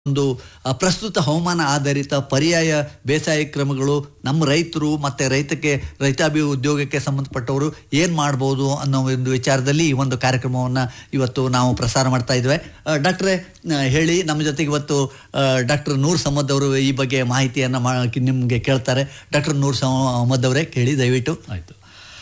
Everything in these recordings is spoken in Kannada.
ಒಂದು ಆ, ಪ್ರಸ್ತುತ ಹವಾಮಾನ ಆಧಾರಿತ ಪರ್ಯಾಯ ಬೇಸಾಯ ಕ್ರಮಗಳು ನಮ್ಮ ರೈತರು ಮತ್ತೆ ರೈತಕ್ಕೆ ರೈತಾಭಿ ಉದ್ಯೋಗಕ್ಕೆ ಸಂಬಂಧಪಟ್ಟವರು ಏನ್ ಮಾಡ್ಬೋದು ಅನ್ನೋ ಒಂದು ವಿಚಾರದಲ್ಲಿ ಈ ಒಂದು ಕಾರ್ಯಕ್ರಮವನ್ನ ಇವತ್ತು ನಾವು ಪ್ರಸಾರ ಮಾಡ್ತಾ ಇದ್ವಿ ಡಾಕ್ಟ್ರೆ ಹೇಳಿ ನಮ್ಮ ಜೊತೆಗೆ ಇವತ್ತು ಡಾಕ್ಟರ್ ನೂರ್ ಸಮದ್ ಅವರು ಈ ಬಗ್ಗೆ ಮಾಹಿತಿಯನ್ನ ಮಾ- ನಿಮ್ಗೆ ಕೇಳ್ತಾರೆ ಡಾಕ್ಟರ್ ನೂರ್ ಸಮದ್ ಅವರೇ ಕೇಳಿ ದಯವಿಟ್ಟು ಆಯಿತು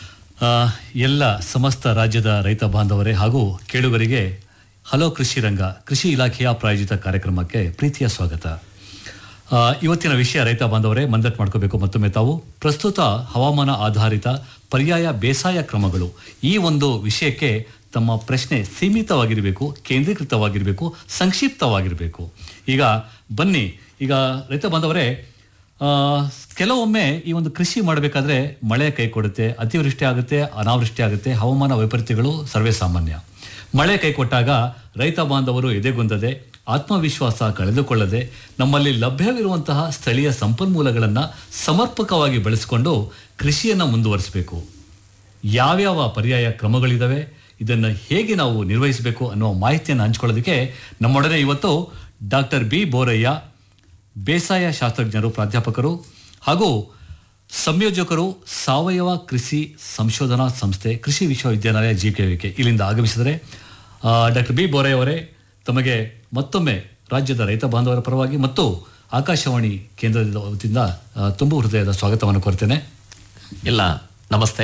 ಎಲ್ಲ ಸಮಸ್ತ ರಾಜ್ಯದ ರೈತ ಬಾಂಧವರೇ ಹಾಗೂ ಕೇಳುಗರಿಗೆ ಹಲೋ ಕೃಷಿ ರಂಗ ಕೃಷಿ ಇಲಾಖೆಯ ಪ್ರಾಯೋಜಿತ ಕಾರ್ಯಕ್ರಮಕ್ಕೆ ಪ್ರೀತಿಯ ಸ್ವಾಗತ ಆ, ಇವತ್ತಿನ ವಿಷಯ ರೈತ ಬಾಂಧವರೇ ಮಂದಟ್ ಮಾಡ್ಕೋಬೇಕು ಮತ್ತೊಮ್ಮೆ ತಾವು ಪ್ರಸ್ತುತ ಹವಾಮಾನ ಆಧಾರಿತ ಪರ್ಯಾಯ ಬೇಸಾಯ ಕ್ರಮಗಳು ಈ ಒಂದು ವಿಷಯಕ್ಕೆ ತಮ್ಮ ಪ್ರಶ್ನೆ ಸೀಮಿತವಾಗಿರಬೇಕು ಕೇಂದ್ರೀಕೃತವಾಗಿರಬೇಕು ಸಂಕ್ಷಿಪ್ತವಾಗಿರಬೇಕು ಈಗ ಬನ್ನಿ ಈಗ ರೈತ ಬಾಂಧವರೇ ಆ, ಕೆಲವೊಮ್ಮೆ ಈ ಒಂದು ಕೃಷಿ ಮಾಡಬೇಕಾದ್ರೆ ಮಳೆ ಕೈ ಕೊಡುತ್ತೆ ಅತಿವೃಷ್ಟಿ ಆಗುತ್ತೆ ಅನಾವೃಷ್ಟಿ ಆಗುತ್ತೆ ಹವಾಮಾನ ವೈಪರೀತ್ಯಗಳು ಸರ್ವೇ ಸಾಮಾನ್ಯ ಮಳೆ ಕೈ ಕೊಟ್ಟಾಗ ರೈತ ಬಾಂಧವರು ಎದೆಗುಂದದೆ ಆತ್ಮವಿಶ್ವಾಸ ಕಳೆದುಕೊಳ್ಳದೆ ನಮ್ಮಲ್ಲಿ ಲಭ್ಯವಿರುವಂತಹ ಸ್ಥಳೀಯ ಸಂಪನ್ಮೂಲಗಳನ್ನು ಸಮರ್ಪಕವಾಗಿ ಬಳಸಿಕೊಂಡು ಕೃಷಿಯನ್ನು ಮುಂದುವರಿಸಬೇಕು ಯಾವ್ಯಾವ ಪರ್ಯಾಯ ಕ್ರಮಗಳಿದಾವೆ ಇದನ್ನು ಹೇಗೆ ನಾವು ನಿರ್ವಹಿಸಬೇಕು ಅನ್ನೋ ಮಾಹಿತಿಯನ್ನು ಹಂಚ್ಕೊಳ್ಳೋದಕ್ಕೆ ನಮ್ಮೊಡನೆ ಇವತ್ತು ಡಾಕ್ಟರ್ ಬಿ ಬೋರಯ್ಯ ಬೇಸಾಯ ಶಾಸ್ತ್ರಜ್ಞರು ಪ್ರಾಧ್ಯಾಪಕರು ಹಾಗೂ ಸಂಯೋಜಕರು ಸಾವಯವ ಕೃಷಿ ಸಂಶೋಧನಾ ಸಂಸ್ಥೆ ಕೃಷಿ ವಿಶ್ವವಿದ್ಯಾಲಯ ಜಿ ಕೆ ವಿಕೆ ಇಲ್ಲಿಂದ ಆಗಮಿಸಿದರೆ ಡಾಕ್ಟರ್ ಬಿ ಬೋರಯ್ಯ ಅವರೇ ತಮಗೆ ಮತ್ತೊಮ್ಮೆ ರಾಜ್ಯದ ರೈತ ಬಾಂಧವರ ಪರವಾಗಿ ಮತ್ತು ಆಕಾಶವಾಣಿ ಕೇಂದ್ರದ ವತಿಯಿಂದ ಆ, ತುಂಬು ಹೃದಯದ ಸ್ವಾಗತವನ್ನು ಕೋರ್ತೇನೆ ಇಲ್ಲ ನಮಸ್ತೆ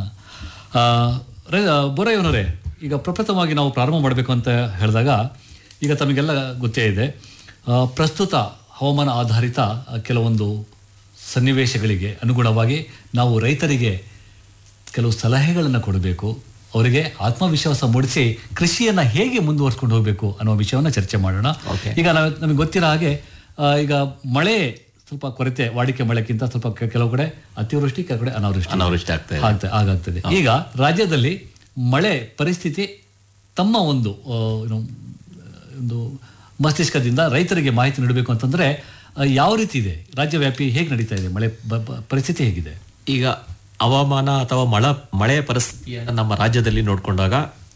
ಆ, ರೈ- ಆ, ಬೋರಯ್ಯನವರೇ ಈಗ ಪ್ರಪ್ರಥಮವಾಗಿ ನಾವು ಪ್ರಾರಂಭ ಮಾಡಬೇಕು ಅಂತ ಹೇಳಿದಾಗ ಈಗ ತಮಗೆಲ್ಲ ಗೊತ್ತೇ ಇದೆ ಆ, ಪ್ರಸ್ತುತ ಹವಾಮಾನ ಆಧಾರಿತ ಆ, ಕೆಲವೊಂದು ಸನ್ನಿವೇಶಗಳಿಗೆ ಅನುಗುಣವಾಗಿ ನಾವು ರೈತರಿಗೆ ಕೆಲವು ಸಲಹೆಗಳನ್ನು ಕೊಡಬೇಕು ಅವರಿಗೆ ಆತ್ಮವಿಶ್ವಾಸ ಮೂಡಿಸಿ ಕೃಷಿಯನ್ನ ಹೇಗೆ ಮುಂದುವರ್ಸ್ಕೊಂಡು ಹೋಗಬೇಕು ಅನ್ನೋ ವಿಷಯವನ್ನು ಚರ್ಚೆ ಮಾಡೋಣ Okay. ಈಗ ನಾವು ನಮಗೆ ಗೊತ್ತಿರೋ ಹಾಗೆ ಆ, ಈಗ ಮಳೆ ಸ್ವಲ್ಪ ಕೊರತೆ ವಾಡಿಕೆ ಮಳೆಗಿಂತ ಸ್ವಲ್ಪ ಕೆ- ಕೆಲವು ಕಡೆ ಅತಿವೃಷ್ಟಿ ಕೆಲವು ಕಡೆ ಅನಾವೃಷ್ಟಿ ಅನಾವೃಷ್ಟಿ ಆಗ್ತಾ ಇದೆ. ಆಗ್ತಾ- ಆಗಾಗ್ತದೆ ಈಗ ರಾಜ್ಯದಲ್ಲಿ ಮಳೆ ಪರಿಸ್ಥಿತಿ ತಮ್ಮ ಒಂದು ಆ, ಏನು, ಒಂದು ಮಸ್ತಿಷ್ಕದಿಂದ ರೈತರಿಗೆ ಮಾಹಿತಿ ನೀಡಬೇಕು ಅಂತಂದ್ರೆ ಆ, ಯಾವ ರೀತಿ ಇದೆ ರಾಜ್ಯವ್ಯಾಪಿ ಹೇಗೆ ನಡೀತಾ ಇದೆ ಮಳೆ ಬ- ಬ- ಪರಿಸ್ಥಿತಿ ಹೇಗಿದೆ ಈಗ ಹವಾಮಾನ ಅಥವಾ ಮಳ ಮಳೆಯ ಪರಿಸ್ಥಿತಿಯನ್ನು ನಮ್ಮ ರಾಜ್ಯದಲ್ಲಿ ನೋಡಿಕೊಂಡಾಗ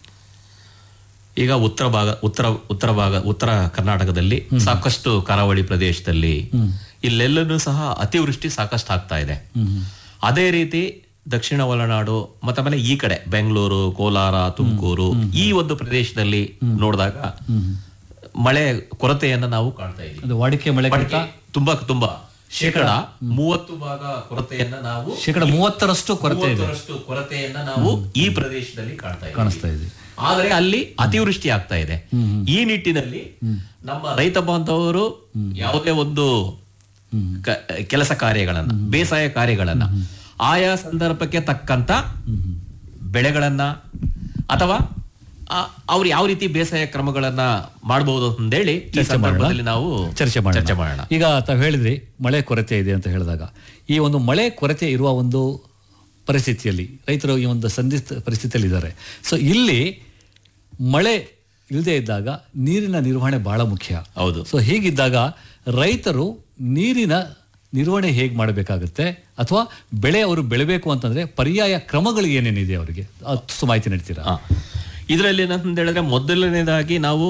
ಈಗ ಉತ್ತರ ಭಾಗ ಉತ್ತರ ಉತ್ತರ ಭಾಗ ಉತ್ತರ ಕರ್ನಾಟಕದಲ್ಲಿ ಸಾಕಷ್ಟು ಕರಾವಳಿ ಪ್ರದೇಶದಲ್ಲಿ ಇಲ್ಲೆಲ್ಲನೂ ಸಹ ಅತಿವೃಷ್ಟಿ ಸಾಕಷ್ಟು ಆಗ್ತಾ ಇದೆ ಅದೇ ರೀತಿ ದಕ್ಷಿಣ ಒಳನಾಡು ಮತ್ತೆ ಆಮೇಲೆ ಈ ಕಡೆ ಬೆಂಗಳೂರು ಕೋಲಾರ ತುಮಕೂರು ಈ ಒಂದು ಪ್ರದೇಶದಲ್ಲಿ ನೋಡಿದಾಗ ಮಳೆ ಕೊರತೆಯನ್ನ ನಾವು ಕಾಣ್ತಾ ಇದ್ದೀವಿ ಅದು ವಾಡಿಕೆ ಮಳೆ ಮಡಿಕೆ ತುಂಬಾ ತುಂಬಾ ಶೇಕಡ ಮೂವತ್ತು ಭಾಗ ಕೊರತೆಯನ್ನ ನಾವು ಶೇಕಡ ಮೂವತ್ತರಷ್ಟು ಕೊರತೆ ಇದೆ ಮೂವತ್ತರಷ್ಟು ಕೊರತೆಯನ್ನ ನಾವು ಈ ಪ್ರದೇಶದಲ್ಲಿ ಕಾಣ್ತಾ ಇದ್ದೀವಿ ಕಾಣಿಸ್ತಾ ಇದೆ ಆದರೆ ಅಲ್ಲಿ ಅತಿವೃಷ್ಟಿ ಆಗ್ತಾ ಇದೆ ಈ ನಿಟ್ಟಿನಲ್ಲಿ ನಮ್ಮ ರೈತ ಬಾಂಧವರು ಯಾವುದೇ ಒಂದು ಕ- ಕೆಲಸ ಕಾರ್ಯಗಳನ್ನ ಬೇಸಾಯ ಕಾರ್ಯಗಳನ್ನ ಆಯಾ ಸಂದರ್ಭಕ್ಕೆ ತಕ್ಕಂತ ಬೆಳೆಗಳನ್ನ ಅಥವಾ ಆ, ಅವ್ರು ಯಾವ ರೀತಿ ಬೇಸಾಯ ಕ್ರಮಗಳನ್ನ ಮಾಡಬಹುದು ಅಂತೇಳಿ ಈ ಸಂದರ್ಭದಲ್ಲಿ ನಾವು ಚರ್ಚೆ ಮಾಡೋಣ ಚರ್ಚೆ ಮಾಡೋಣ ಈಗ ತಾವು ಹೇಳಿದ್ರಿ ಮಳೆ ಕೊರತೆ ಇದೆ ಅಂತ ಹೇಳಿದಾಗ ಈ ಒಂದು ಮಳೆ ಕೊರತೆ ಇರುವ ಒಂದು ಪರಿಸ್ಥಿತಿಯಲ್ಲಿ ರೈತರು ಈ ಒಂದು ಸಂದಿಗ್ಧ ಪರಿಸ್ಥಿತಿಯಲ್ಲಿ ಇದ್ದಾರೆ ಸೊ ಇಲ್ಲಿ ಮಳೆ ಇಲ್ಲದೆ ಇದ್ದಾಗ ನೀರಿನ ನಿರ್ವಹಣೆ ಬಹಳ ಮುಖ್ಯ ಹೌದು ಸೊ ಹೀಗಿದ್ದಾಗ ರೈತರು ನೀರಿನ ನಿರ್ವಹಣೆ ಹೇಗೆ ಮಾಡಬೇಕಾಗುತ್ತೆ ಅಥವಾ ಬೆಳೆ ಅವರು ಬೆಳಿಬೇಕು ಅಂತಂದ್ರೆ ಪರ್ಯಾಯ ಕ್ರಮಗಳು ಏನೇನಿದೆ ಅವರಿಗೆ ಅಷ್ಟು ಮಾಹಿತಿ ನೀಡ್ತೀರಾ ಆ. ಇದರಲ್ಲಿ ಏನಂತ ಹೇಳಿದ್ರೆ ಮೊದಲನೇದಾಗಿ ನಾವು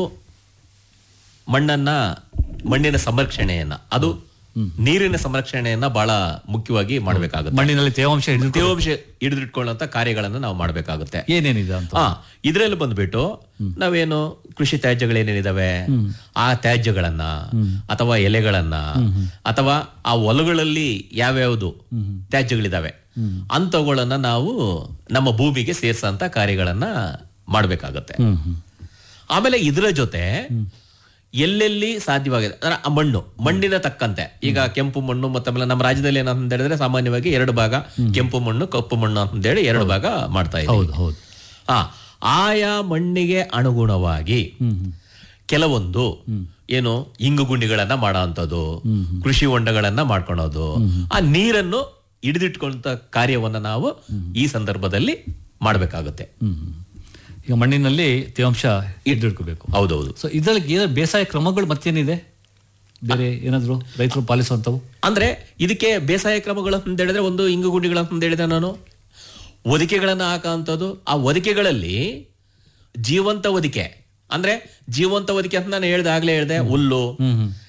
ಮಣ್ಣನ್ನ ಮಣ್ಣಿನ ಸಂರಕ್ಷಣೆಯನ್ನ ಅದು ನೀರಿನ ಸಂರಕ್ಷಣೆಯನ್ನ ಬಹಳ ಮುಖ್ಯವಾಗಿ ಮಾಡಬೇಕಾಗುತ್ತೆ ಮಣ್ಣಿನಲ್ಲಿ ತೇವಾಂಶ ಹಿಡಿದು ತೇವಾಂಶ ಹಿಡಿದಿಟ್ಕೊಳ್ಳುವಂತ ಕಾರ್ಯಗಳನ್ನು ನಾವು ಮಾಡಬೇಕಾಗುತ್ತೆ ಏನೇನಿದೆ ಅಂತ ಆ ಇದರಲ್ಲಿ ಬಂದ್ಬಿಟ್ಟು ನಾವೇನು ಕೃಷಿ ತ್ಯಾಜ್ಯಗಳೇನೇನಿದಾವೆ ಆ ತ್ಯಾಜ್ಯಗಳನ್ನ ಅಥವಾ ಎಲೆಗಳನ್ನ ಅಥವಾ ಆ ಹೊಲಗಳಲ್ಲಿ ಯಾವ್ಯಾವ್ದು ತ್ಯಾಜ್ಯಗಳಿದಾವೆ ಅಂತವುಗಳನ್ನ ನಾವು ನಮ್ಮ ಭೂಮಿಗೆ ಸೇರ್ಸಂತ ಕಾರ್ಯಗಳನ್ನ ಮಾಡಬೇಕಾಗುತ್ತೆ ಹ್ಮ್ ಹ್ಮ್ ಆಮೇಲೆ ಇದರ ಜೊತೆ ಎಲ್ಲೆಲ್ಲಿ ಸಾಧ್ಯವಾಗಿದೆ ಅಂದ್ರೆ ಆ ಮಣ್ಣು ಮಣ್ಣಿನ ತಕ್ಕಂತೆ ಈಗ ಕೆಂಪು ಮಣ್ಣು ಮತ್ತೆ ಆಮೇಲೆ ನಮ್ಮ ರಾಜ್ಯದಲ್ಲಿ ಏನಂತ ಹೇಳಿದ್ರೆ ಸಾಮಾನ್ಯವಾಗಿ ಎರಡು ಭಾಗ ಕೆಂಪು ಮಣ್ಣು ಕಪ್ಪು ಮಣ್ಣು ಅಂತ ಹೇಳಿ ಎರಡು ಭಾಗ ಮಾಡ್ತಾ ಇದ್ದೀವಿ ಹೌದು ಹೌದು ಆ ಆಯಾ ಮಣ್ಣಿಗೆ ಅನುಗುಣವಾಗಿ ಕೆಲವೊಂದು ಏನು ಇಂಗು ಗುಂಡಿಗಳನ್ನ ಮಾಡೋ ಕೃಷಿ ಹೊಂಡಗಳನ್ನ ಮಾಡ್ಕೊಳೋದು ಆ ನೀರನ್ನು ಹಿಡಿದಿಟ್ಕೊಂತ ಕಾರ್ಯವನ್ನ ನಾವು ಈ ಸಂದರ್ಭದಲ್ಲಿ ಮಾಡಬೇಕಾಗುತ್ತೆ ಹ್ಮ್ ಹ್ಮ್. ಈಗ ಮಣ್ಣಿನಲ್ಲಿ ತೇವಾಂಶ ಹಿಡಿದಿಟ್ಕೋಬೇಕು ಹೌದೌದು ಸೊ ಇದರಲ್ಲಿ ಏನಾದ್ರು ಬೇಸಾಯ ಕ್ರಮಗಳು ಮತ್ತೇನಿದೆ ಬೇರೆ ಏನಾದ್ರು ರೈತರು ಪಾಲಿಸುವಂತವು ಅಂದ್ರೆ ಇದಕ್ಕೆ ಬೇಸಾಯ ಕ್ರಮಗಳು ಅಂತ ಹೇಳಿದ್ರೆ ಒಂದು ಇಂಗು ಗುಂಡಿಗಳು ಅಂತ ಹೇಳಿದೆ ನಾನು ಹೊದಿಕೆಗಳನ್ನ ಹಾಕುವಂಥದ್ದು ಆ ಹೊದಿಕೆಗಳಲ್ಲಿ ಜೀವಂತ ಹೊದಿಕೆ ಅಂದ್ರೆ ಜೀವಂತ ಬದುಕಿ ಅಂತ ನಾನು ಹೇಳ್ದೆ ಆಗ್ಲೇ ಹೇಳ್ದೆ ಹುಲ್ಲು